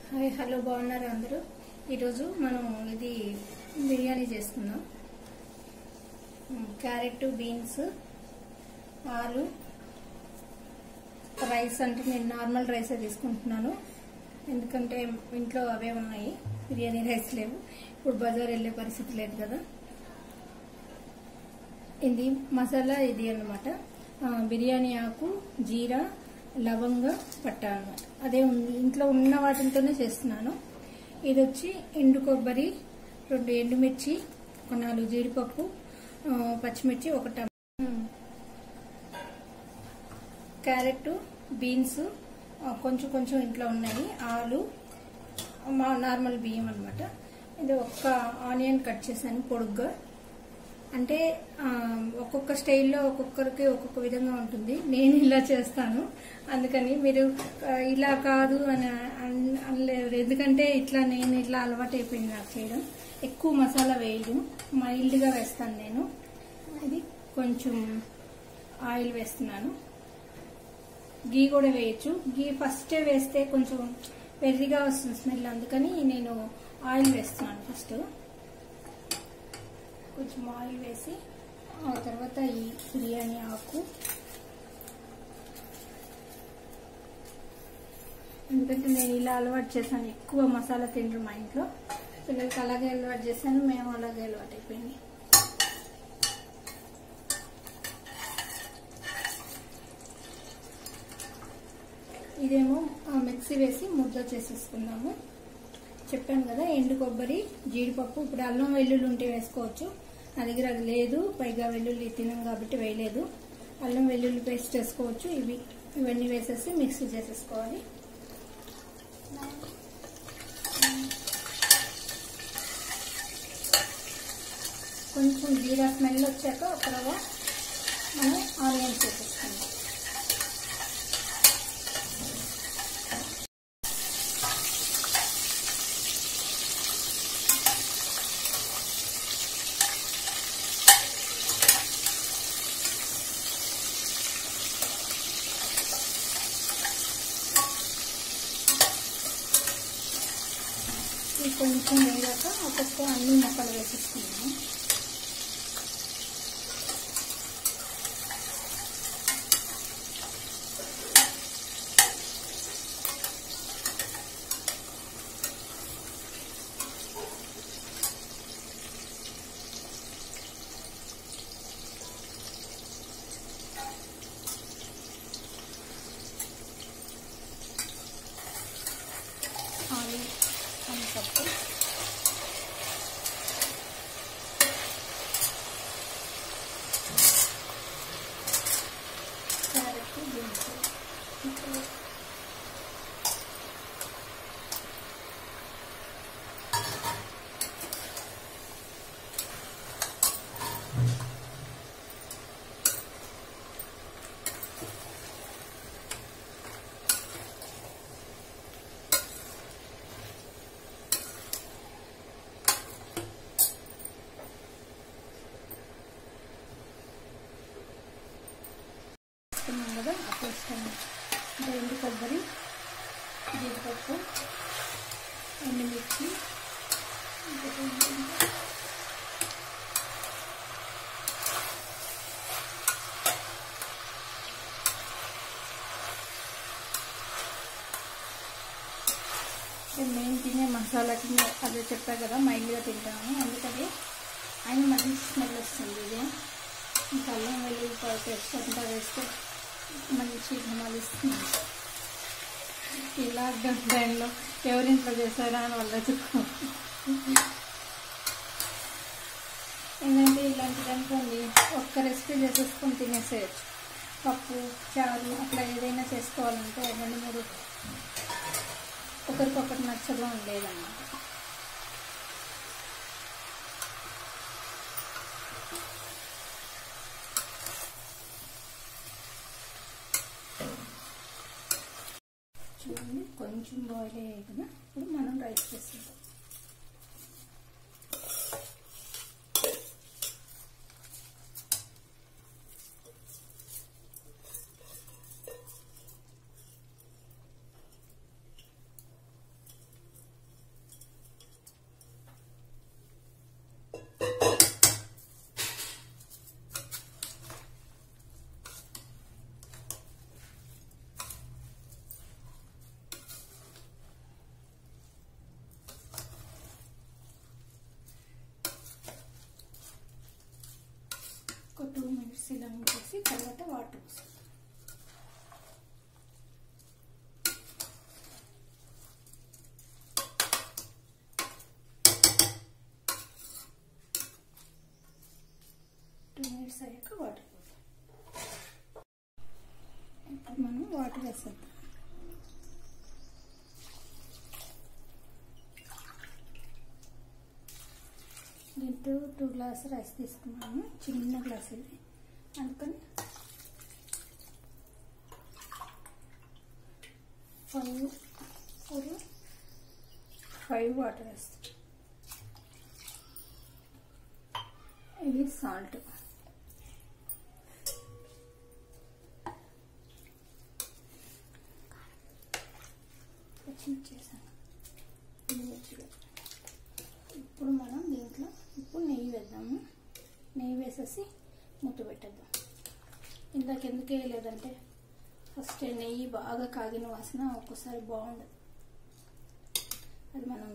Hi hello బాగున్నారు అందరూ ఈరోజు మనం ఇది బిర్యానీ చేసుకుందాం ఉమ్, క్యారెట్ బీన్స్ ఆలు రైస్ అంటే నేను నార్మల్ రైసే తీసుకుంటున్నాను ఎందుకంటే ఇంట్లో అవే ఉన్నాయి బిర్యానీ రైస్ లేవు ఇప్పుడు బజార్ వెళ్ళే పరిస్థితి లేదు కదా ఇది మసాలా ఇది అన్నమాట ఆ, బిర్యానీ ఆకు జీరా లవంగ పట్ట అన్నమాట అదే ఉంది ఇంట్లో ఉన్న వాటితోనే చేస్తున్నాను ఇది వచ్చి ఎండు కొబ్బరి రెండు ఎండుమిర్చి ఒక నాలుగు జీడిపప్పు ఆ, పచ్చిమిర్చి ఒక టమా ఉమ్. క్యారెట్ బీన్స్ ఆ, కొంచెం కొంచెం ఇంట్లో ఉన్నాయి ఆలు మా నార్మల్ బియ్యం అనమాట ఇది ఒక్క ఆనియన్ కట్ చేశాను పొడుగ్గా అంటే ఆ, ఒక్కొక్క స్టైల్లో ఒక్కొక్కరికి ఒక్కొక్క విధంగా ఉంటుంది నేను ఇలా చేస్తాను అందుకని మీరు ఆ, ఇలా కాదు అని అన్- అనలేరు ఎందుకంటే ఇట్లా నేను ఇట్లా అలవాటు అయిపోయింది నాకు చేయడం ఎక్కువ మసాలా వేయదు మైల్డ్గా వేస్తాను నేను ఇది కొంచెం ఆయిల్ వేస్తున్నాను గీ కూడా వేయచ్చు గీ ఫస్టే వేస్తే కొంచెం వెర్రిగా వస్తుంది స్మెల్ అందుకని నేను ఆయిల్ వేస్తున్నాను ఫస్ట్ కొంచెం ఆయిల్ వేసి ఆ తర్వాత ఈ బిర్యానీ ఆకు ఎందుకంటే నేను ఇలా అలవాటు చేశాను ఎక్కువ మసాలా తిండ్రు మా ఇంట్లో పిల్లలకి అలాగే అలవాటు చేశాను మేము అలాగే అలవాటు అయిపోయింది ఇదేమో ఆ మిక్సీ వేసి ముద్ద చేసేసుకుందాము చెప్పాను కదా ఎండు కొబ్బరి జీడిపప్పు ఇప్పుడు అల్లం వెల్లుల్లి ఉంటే వేసుకోవచ్చు నా దగ్గర అది లేదు పైగా వెల్లుల్లి తినం కాబట్టి వేయలేదు అల్లం వెల్లుల్లి పేస్ట్ వేసుకోవచ్చు ఇవి ఇవన్నీ వేసేసి మిక్సీ చేసేసుకోవాలి కొంచెం జీరా స్మెల్ వచ్చాక ఒక రవ్వ మనం ఆనియన్స్ వేసేసుకుందాం ఇది కొంచెం వేగాక ఒక్కొక్క అన్ని మొక్కలు వేసేసుకున్నాము ఆలు కందిపప్పు క్యారెట్ బీన్స్ వేసుకున్నాం కదా అప్పుడు ఇస్తాను అంటే ఎండు కొబ్బరి జీడిపప్పు ఎండుమిర్చి ఇంకొక ఏంటంటే ఇది మేము తినే మసాలాకి మే- అదే చెప్పా కదా మైల్డ్గా తింటాము అందుకని ఆయన మంచి స్మెల్ వస్తుంది ఇది ఇంకా అల్లం వెల్లుల్లి పేస్ట్ అంతా వేస్తే మంచి ఘమాలిస్తుంది ఈ లాక్డౌన్ టైంలో ఎవరింట్లో చేశారా అని వాళ్ళు వెతుక్కో ఏంటంటే ఇలాంటిది అనుకోండి ఒక్క రెసిపీ చేసేసుకొని తినేసేయచ్చు పప్పు చారు అట్లా ఏదైనా చేసుకోవాలంటే రెండు మూడు ఒకరికొకటి నచ్చగా ఉండేదన్నమాట చూడండి కొంచెం బాయిల్ అయ్యాయి కదా ఇప్పుడు మనం రైస్ వేసుకుంటాం వేసి తర్వాత వాటర్ పోస్తాం టూ మినిట్స్ అయ్యాక వాటర్ పోస్తాం ఇప్పుడు మనం వాటర్ వేసేద్దాం దీంట్లో టూ గ్లాస్ రైస్ తీసుకున్నాము చిన్న గ్లాస్ ఇది అందుకని ఫైవ్ ఫోర్ ఫైవ్ వాటర్ వేస్తాం ఇది సాల్ట్ చేశాను ఇప్పుడు మనం దీంట్లో ఇప్పుడు నెయ్యి వేద్దాము నెయ్యి వేసేసి మూత పెట్టేద్దాం ఇందాక ఎందుకు వేయలేదంటే ఫస్ట్ నెయ్యి బాగా కాగిన వాసన ఒక్కోసారి బాగుండదు అది మనం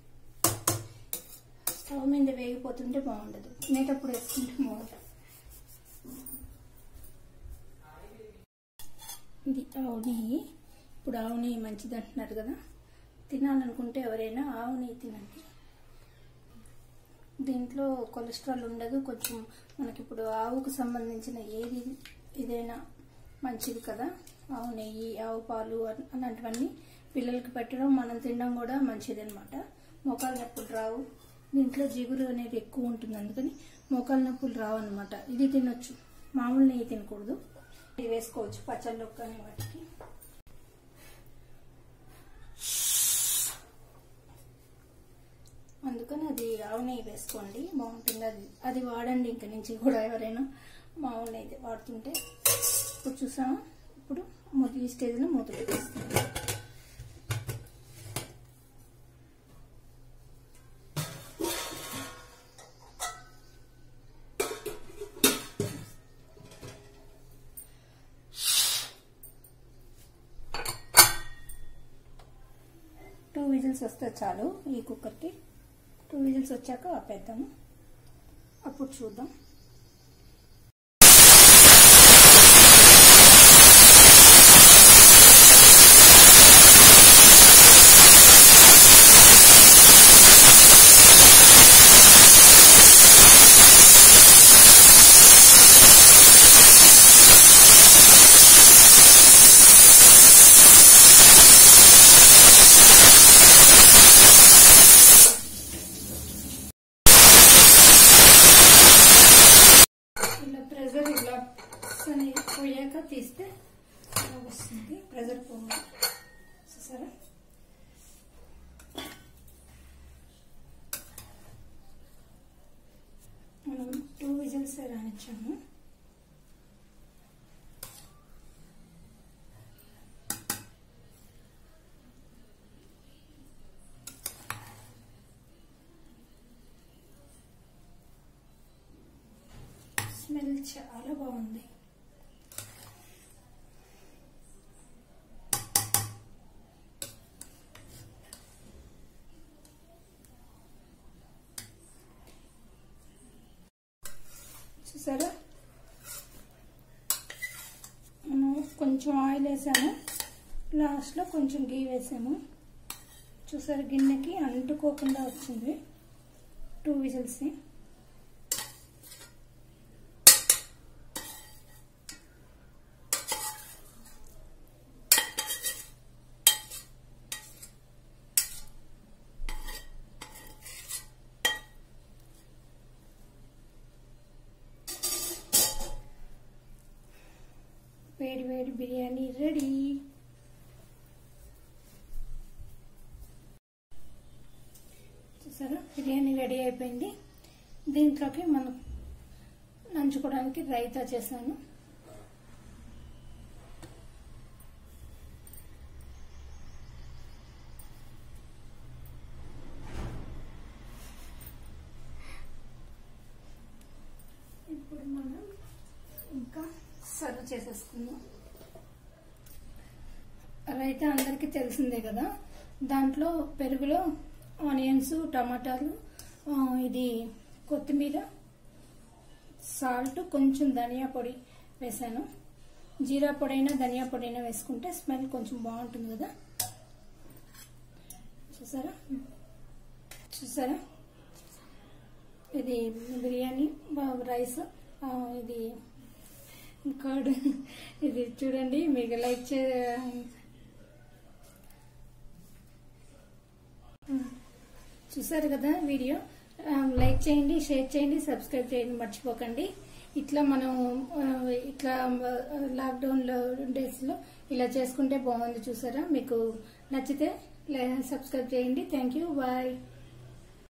స్టవ్ మీద వేగిపోతుంటే బాగుండదు తినేటప్పుడు వేసుకుంటే బాగుంటుంది ఇది ఆవు నెయ్యి ఇప్పుడు ఆవు నెయ్యి మంచిది అంటున్నారు కదా తినాలనుకుంటే ఎవరైనా ఆవు నెయ్యి తినండి దీంట్లో కొలెస్ట్రాల్ ఉండదు కొంచెం మనకి ఇప్పుడు ఆవుకు సంబంధించిన ఏది ఇదైనా మంచిది కదా ఆవు నెయ్యి ఆవు పాలు అలాంటివన్నీ పిల్లలకి పెట్టడం మనం తినడం కూడా మంచిది అనమాట మోకాలు నొప్పులు రావు దీంట్లో జిగురు అనేది ఎక్కువ ఉంటుంది అందుకని మోకాలు నొప్పులు రావు అనమాట ఇది తినొచ్చు మామూలు నెయ్యి తినకూడదు ఇది వేసుకోవచ్చు పచ్చళ్ళు కానీ వాటికి అందుకని అది ఆవు నెయ్యి వేసుకోండి బాగుంటుంది అది అది వాడండి ఇంక నుంచి కూడా ఎవరైనా మామూలు నెయ్యి వాడుతుంటే ఇప్పుడు చూసాము ఇప్పుడు ఈ స్టేజ్లో మూత పెట్టేస్తాం టూ విజిల్స్ వస్తే చాలు ఈ కుక్కర్కి టూ విజిల్స్ వచ్చాక ఆపేద్దాము అప్పుడు చూద్దాం ఇలా ప్రెజర్ ఇలా అని పోయాక తీస్తే ఇలా వస్తుంది ప్రెజర్ పోవాలి చూసారా మనం టూ విజిల్స్ రానిచ్చాము స్మెల్ చాలా బాగుంది చూసారా మనం కొంచెం ఆయిల్ వేసాము లాస్ట్లో కొంచెం గీ వేసాము చూసారా గిన్నెకి అంటుకోకుండా వచ్చింది టూ విజిల్స్ని వేడి వేడి బిర్యానీ రెడీ చూసారా బిర్యానీ రెడీ అయిపోయింది దీంట్లోకి మనం నంచుకోవడానికి రైతా చేశాను ఇప్పుడు మనం ఇంకా సర్వ్ చేసేసుకుందాం రైతా అందరికీ తెలిసిందే కదా దాంట్లో పెరుగులో ఆనియన్స్ టమాటాలు ఆ, ఇది కొత్తిమీర సాల్ట్ కొంచెం ధనియా పొడి వేసాను జీరా పొడైనా ధనియా పొడైనా వేసుకుంటే స్మెల్ కొంచెం బాగుంటుంది కదా చూసారా చూసారా ఇది బిర్యానీ బా- రైస్ ఆ, ఇది కర్డ్ ఇది చూడండి మీకు లైక్ చే చూసారు కదా వీడియో ఆ, లైక్ చేయండి షేర్ చేయండి సబ్స్క్రైబ్ చేయండి మర్చిపోకండి ఇట్లా మనం ఆ, ఇట్లా ఆ, లాక్డౌన్ లో డేస్ లో ఇలా చేసుకుంటే బాగుంది చూసారా మీకు నచ్చితే లై- సబ్స్క్రైబ్ చేయండి థ్యాంక్ యూ బాయ్